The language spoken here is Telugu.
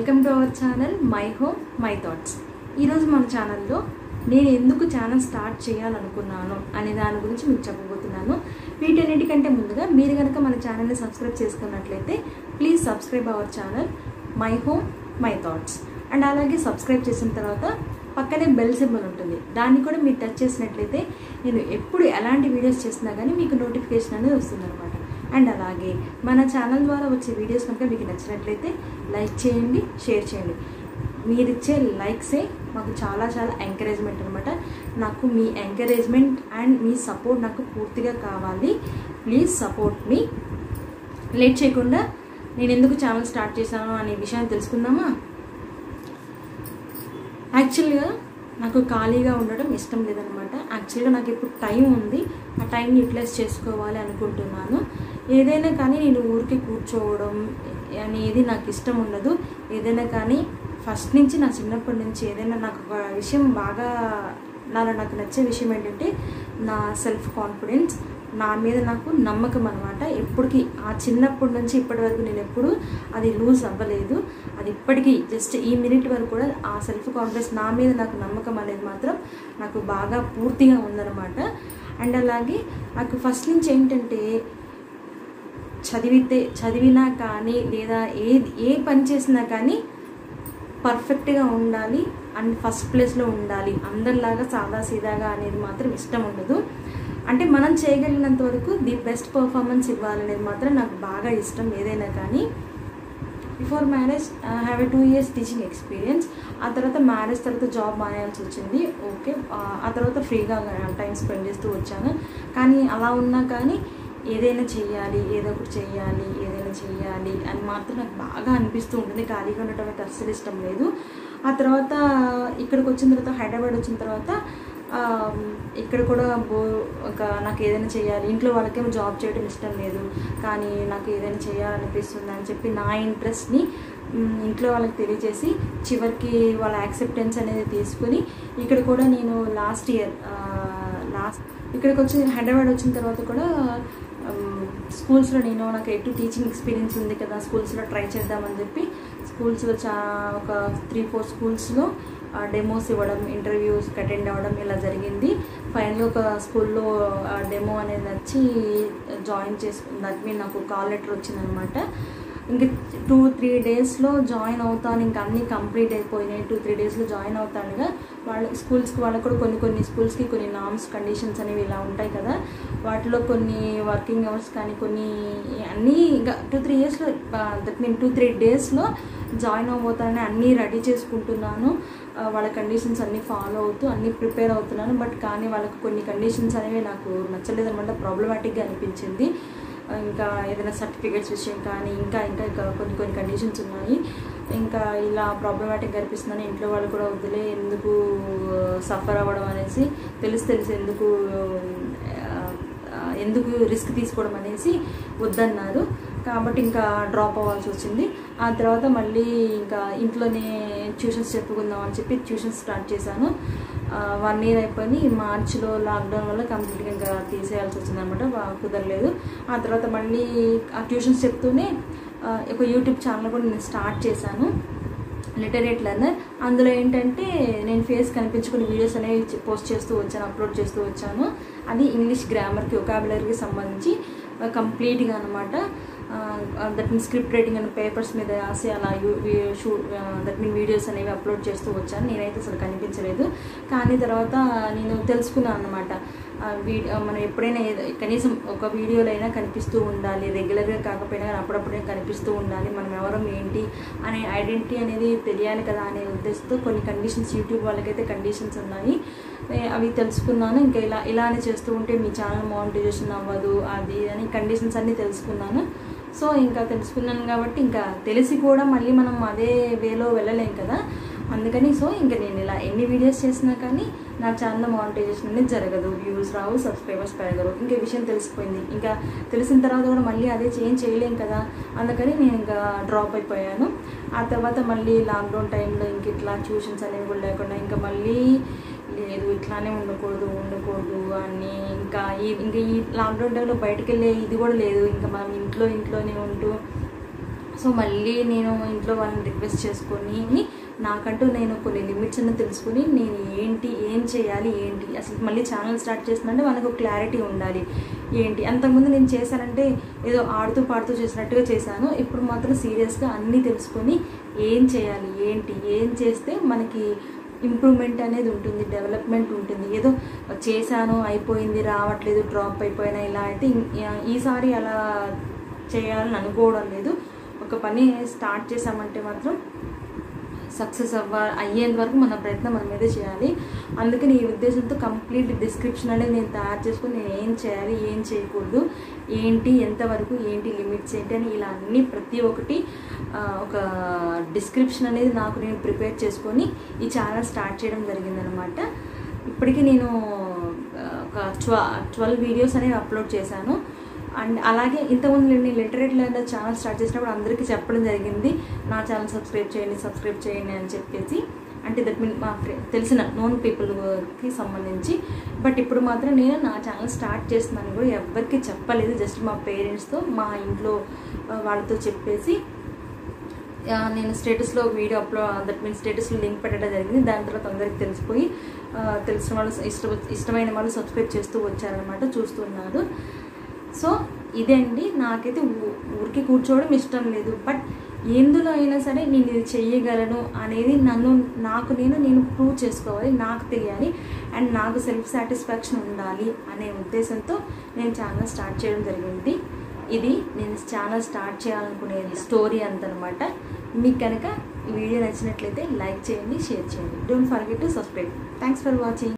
welcome to our channel my home my thoughts ఈరోజు మన ఛానల్లో నేను ఎందుకు ఛానల్ స్టార్ట్ చేయాలనుకున్నాను అనే దాని గురించి మీకు చెప్పబోతున్నాను వీటన్నిటికంటే ముందుగా మీరు కనుక మన ఛానల్ని సబ్స్క్రైబ్ చేసుకున్నట్లయితే please subscribe our channel my home my thoughts and అలాగే సబ్స్క్రైబ్ చేసిన తర్వాత పక్కనే బెల్ సింబల్ ఉంటుంది దాన్ని కూడా మీరు టచ్ చేసినట్లయితే నేను ఎప్పుడు ఎలాంటి వీడియోస్ చేసినా కానీ మీకు నోటిఫికేషన్ అనేది వస్తుందన్నమాట అండ్ అలాగే మన ఛానల్ ద్వారా వచ్చే వీడియోస్ కనుక మీకు నచ్చినట్లయితే లైక్ చేయండి షేర్ చేయండి మీరిచ్చే లైక్సే మాకు చాలా చాలా ఎంకరేజ్మెంట్ అనమాట నాకు మీ ఎంకరేజ్మెంట్ అండ్ మీ సపోర్ట్ నాకు పూర్తిగా కావాలి ప్లీజ్ సపోర్ట్ మీ లేట్ చేయకుండా నేను ఎందుకు ఛానల్ స్టార్ట్ చేశాను అనే విషయాన్ని తెలుసుకుందామా యాక్చువల్గా నాకు ఖాళీగా ఉండడం ఇష్టం లేదనమాట యాక్చువల్గా నాకు ఇప్పుడు టైం ఉంది ఆ టైంని యూటిలైజ్ చేసుకోవాలి అనుకుంటున్నాను ఏదైనా కానీ నేను ఊరికి కూర్చోవడం అనేది నాకు ఇష్టం ఉండదు ఏదైనా కానీ ఫస్ట్ నుంచి నా చిన్నప్పటి నుంచి ఏదైనా నాకు ఒక విషయం బాగా నాలో నాకు నచ్చే విషయం ఏంటంటే నా సెల్ఫ్ కాన్ఫిడెన్స్ నా మీద నాకు నమ్మకం అనమాట ఎప్పటికీ ఆ చిన్నప్పటి నుంచి ఇప్పటి వరకు నేను ఎప్పుడు అది లూజ్ అవ్వలేదు అది ఇప్పటికీ జస్ట్ ఈ మినిట్ వరకు కూడా ఆ సెల్ఫ్ కాన్ఫిడెన్స్ నా మీద నాకు నమ్మకం అనేది మాత్రం నాకు బాగా పూర్తిగా ఉందన్నమాట అండ్ అలాగే నాకు ఫస్ట్ నుంచి ఏంటంటే చదివితే చదివినా కానీ లేదా ఏ ఏ పని చేసినా కానీ పర్ఫెక్ట్గా ఉండాలి అండ్ ఫస్ట్ ప్లేస్లో ఉండాలి అందరిలాగా సాదా సీదాగా అనేది మాత్రం ఇష్టం ఉండదు అంటే మనం చేయగలిగినంత వరకు ది బెస్ట్ పర్ఫార్మెన్స్ ఇవ్వాలనేది మాత్రం నాకు బాగా ఇష్టం ఏదైనా కానీ before marriage have a two years teaching experience ఆ తర్వాత మ్యారేజ్ తర్వాత జాబ్ మానేయాల్సి వచ్చింది ఓకే ఆ తర్వాత ఫ్రీగా టైం స్పెండ్ చేస్తూ వచ్చాను కానీ అలా ఉన్నా కానీ ఏదైనా చెయ్యాలి ఏదో ఒకటి చెయ్యాలి ఏదైనా చెయ్యాలి అని మాత్రం నాకు బాగా అనిపిస్తూ ఉంటుంది ఖాళీగా ఉండటం అయితే అస్సలు ఇష్టం లేదు ఆ తర్వాత ఇక్కడికి వచ్చిన తర్వాత హైదరాబాద్ వచ్చిన తర్వాత ఇక్కడ కూడా బో ఒక నాకు ఏదైనా చేయాలి ఇంట్లో వాళ్ళకేమో జాబ్ చేయడం ఇష్టం లేదు కానీ నాకు ఏదైనా చేయాలనిపిస్తుంది అని చెప్పి నా ఇంట్రెస్ట్ని ఇంట్లో వాళ్ళకి తెలియజేసి చివరికి వాళ్ళ యాక్సెప్టెన్స్ అనేది తీసుకుని ఇక్కడ కూడా నేను లాస్ట్ ఇయర్ లాస్ట్ ఇక్కడికి వచ్చి హైదరాబాద్ వచ్చిన తర్వాత కూడా స్కూల్స్లో నేను నాకు ఎటు టీచింగ్ ఎక్స్పీరియన్స్ ఉంది కదా స్కూల్స్లో ట్రై చేద్దామని చెప్పి స్కూల్స్లో చా ఒక త్రీ ఫోర్ స్కూల్స్లో డెమోస్ ఇవ్వడం ఇంటర్వ్యూస్ అటెండ్ అవ్వడం ఇలా జరిగింది ఫైనల్గా ఒక స్కూల్లో డెమో అనేది వచ్చి జాయిన్ చేసుకుని దట్ మీన్ నాకు కాల్ లెటర్ వచ్చిందనమాట ఇంక టూ త్రీ డేస్లో జాయిన్ అవుతాను ఇంకా అన్నీ కంప్లీట్ అయిపోయినాయి టూ త్రీ డేస్లో జాయిన్ అవుతానుగా వాళ్ళ స్కూల్స్కి వాళ్ళకి కూడా కొన్ని కొన్ని స్కూల్స్కి కొన్ని నామ్స్ కండిషన్స్ అనేవి ఇలా ఉంటాయి కదా వాటిలో కొన్ని వర్కింగ్ అవర్స్ కానీ కొన్ని అన్నీ ఇంకా టూ త్రీ ఇయర్స్లో దట్ మీన్ టూ త్రీ డేస్లో జాయిన్ అవ్వబోతానని అన్నీ రెడీ చేసుకుంటున్నాను వాళ్ళ కండిషన్స్ అన్నీ ఫాలో అవుతూ అన్నీ ప్రిపేర్ అవుతున్నాను బట్ కానీ వాళ్ళకి కొన్ని కండిషన్స్ అనేవి నాకు నచ్చలేదన్నమాట ప్రాబ్లమాటిక్గా అనిపించింది ఇంకా ఏదైనా సర్టిఫికేట్స్ విషయం కానీ ఇంకా ఇంకా ఇంకా కొన్ని కొన్ని కండిషన్స్ ఉన్నాయి ఇంకా ఇలా ప్రాబ్లమాటిక్ అనిపిస్తుందని ఇంట్లో వాళ్ళు కూడా వదిలే ఎందుకు సఫర్ అవ్వడం అనేసి తెలిసి తెలిసి ఎందుకు ఎందుకు రిస్క్ తీసుకోవడం అనేసి వద్దన్నారు కాబట్టి ఇంకా డ్రాప్ అవ్వాల్సి వచ్చింది ఆ తర్వాత మళ్ళీ ఇంకా ఇంట్లోనే ట్యూషన్స్ చెప్పుకుందాం అని చెప్పి ట్యూషన్స్ స్టార్ట్ చేశాను వన్ ఇయర్ అయిపోయి మార్చిలో లాక్డౌన్ వల్ల కంప్లీట్గా ఇంకా తీసేయాల్సి వచ్చింది అనమాట కుదరలేదు ఆ తర్వాత మళ్ళీ ఆ ట్యూషన్స్ చెప్తూనే ఒక యూట్యూబ్ ఛానల్ కూడా నేను స్టార్ట్ చేశాను లిటరేట్ లెర్నర్ అందులో ఏంటంటే నేను ఫేస్ కనిపించుకుని వీడియోస్ అనేవి పోస్ట్ చేస్తూ వచ్చాను అప్లోడ్ చేస్తూ వచ్చాను అది ఇంగ్లీష్ గ్రామర్కి ఒకాబులరీకి సంబంధించి కంప్లీట్గా అనమాట that mean script writing and papers మీద రాసి అలా షూ దట్ మీన్ వీడియోస్ అనేవి అప్లోడ్ చేస్తూ వచ్చాను నేనైతే అసలు కనిపించలేదు కానీ తర్వాత నేను తెలుసుకున్నాను అనమాట వీడియో మనం ఎప్పుడైనా కనీసం ఒక వీడియోలో అయినా కనిపిస్తూ ఉండాలి రెగ్యులర్గా కాకపోయినా కానీ అప్పుడప్పుడే కనిపిస్తూ ఉండాలి మనం ఎవరం ఏంటి అనే ఐడెంటిటీ అనేది తెలియాలి కదా అనే ఉద్దేశంతో కొన్ని కండిషన్స్ యూట్యూబ్ వాళ్ళకైతే కండిషన్స్ ఉన్నాయి అవి తెలుసుకున్నాను ఇంకా ఇలా ఇలానే చేస్తూ ఉంటే మీ ఛానల్ మానిటైజేషన్ అవ్వదు అది అని కండిషన్స్ అన్నీ తెలుసుకున్నాను సో ఇంకా తెలుసుకున్నాను కాబట్టి ఇంకా తెలిసి కూడా మళ్ళీ మనం అదే వేలో వెళ్ళలేం కదా అందుకని సో ఇంకా నేను ఇలా ఎన్ని వీడియోస్ చేసినా కానీ నా ఛానల్ మానిటైజేషన్ అనేది జరగదు వ్యూస్ రావు సబ్స్క్రైబర్స్ పెరగరు ఇంకా విషయం తెలిసిపోయింది ఇంకా తెలిసిన తర్వాత కూడా మళ్ళీ అదే చేంజ్ చేయలేం కదా అందుకని నేను ఇంకా డ్రాప్ అయిపోయాను ఆ తర్వాత మళ్ళీ లాక్డౌన్ టైంలో ఇంక ఇట్లా ట్యూషన్స్ అనేవి కూడా లేకుండా ఇంకా మళ్ళీ లేదు ఇట్లానే ఉండకూడదు ఉండకూడదు అని ఇంకా ఈ ఇంకా ఈ లాక్డౌన్ టైంలో బయటకు వెళ్ళే ఇది కూడా లేదు ఇంకా మనం ఇంట్లో ఇంట్లోనే ఉంటూ సో మళ్ళీ నేను ఇంట్లో వాళ్ళని రిక్వెస్ట్ చేసుకొని నాకంటూ నేను కొన్ని లిమిట్స్ అన్ని తెలుసుకుని నేను ఏంటి ఏం చేయాలి ఏంటి అసలు మళ్ళీ ఛానల్ స్టార్ట్ చేస్తున్నంటే మనకు క్లారిటీ ఉండాలి ఏంటి అంతకుముందు నేను చేశానంటే ఏదో ఆడుతూ పాడుతూ చేసినట్టుగా చేశాను ఇప్పుడు మాత్రం సీరియస్గా అన్నీ తెలుసుకొని ఏం చేయాలి ఏంటి ఏం చేస్తే మనకి ఇంప్రూవ్మెంట్ అనేది ఉంటుంది డెవలప్మెంట్ ఉంటుంది ఏదో చేశాను అయిపోయింది రావట్లేదు డ్రాప్ అయిపోయినా ఇలా అయితే ఇం- ఈసారి అలా చేయాలని అనుకోవడం లేదు ఒక పని స్టార్ట్ చేసామంటే మాత్రం సక్సెస్ అవ్వ అయ్యేంత వరకు మన ప్రయత్నం మన మీద చేయాలి అందుకని ఈ ఉద్దేశంతో కంప్లీట్ డిస్క్రిప్షన్ అనేది నేను తయారు చేసుకుని నేను ఏం చేయాలి ఏం చేయకూడదు ఏంటి ఎంతవరకు ఏంటి లిమిట్స్ ఏంటి అని ఇలా అన్ని ప్రతి ఒక్కటి ఆ, ఒక డిస్క్రిప్షన్ అనేది నాకు నేను ప్రిపేర్ చేసుకొని ఈ ఛానల్ స్టార్ట్ చేయడం జరిగిందనమాట ఇప్పటికీ నేను ఆ, ఒక ట్వ ట్వెల్వ్ వీడియోస్ అనేవి అప్లోడ్ చేశాను అండ్ అలాగే ఇంతకుముందు నేను లిటరేట్ లెర్నర్ ఛానల్ స్టార్ట్ చేసినప్పుడు అందరికీ చెప్పడం జరిగింది నా ఛానల్ సబ్స్క్రైబ్ చేయండి సబ్స్క్రైబ్ చేయండి అని చెప్పేసి అంటే దట్ మీన్ మా ఫ్రె తెలిసిన నోన్ పీపుల్కి సంబంధించి బట్ ఇప్పుడు మాత్రం నేను నా ఛానల్ స్టార్ట్ చేస్తున్నాను కూడా ఎవరికి చెప్పలేదు జస్ట్ మా పేరెంట్స్తో మా ఇంట్లో ఆ, వాళ్ళతో చెప్పేసి ఆ, నేను స్టేటస్లో వీడియో అప్లోడ్ దట్ మీన్స్ స్టేటస్లో లింక్ పెట్టడం జరిగింది దాని తర్వాత అందరికి తెలిసిపోయి ఆ, తెలిసిన వాళ్ళు ఇష్ట ఇష్టమైన వాళ్ళు సబ్స్క్రైబ్ చేస్తూ వచ్చారనమాట చూస్తున్నారు సో ఇదే అండి నాకైతే ఊ- ఊరికి కూర్చోవడం ఇష్టం లేదు బట్ ఎందులో అయినా సరే నేను ఇది చెయ్యగలను అనేది నన్ను నాకు నేను నేను ప్రూవ్ చేసుకోవాలి నాకు తెలియాలి అండ్ నాకు సెల్ఫ్ సాటిస్ఫాక్షన్ ఉండాలి అనే ఉద్దేశంతో నేను ఛానల్ స్టార్ట్ చేయడం జరిగింది ఇది నేను ఛానల్ స్టార్ట్ చేయాలనుకునే స్టోరీ అంతనమాట మీకు కనుక ఈ వీడియో నచ్చినట్లయితే లైక్ చేయండి షేర్ చేయండి don't forget to subscribe thanks for watching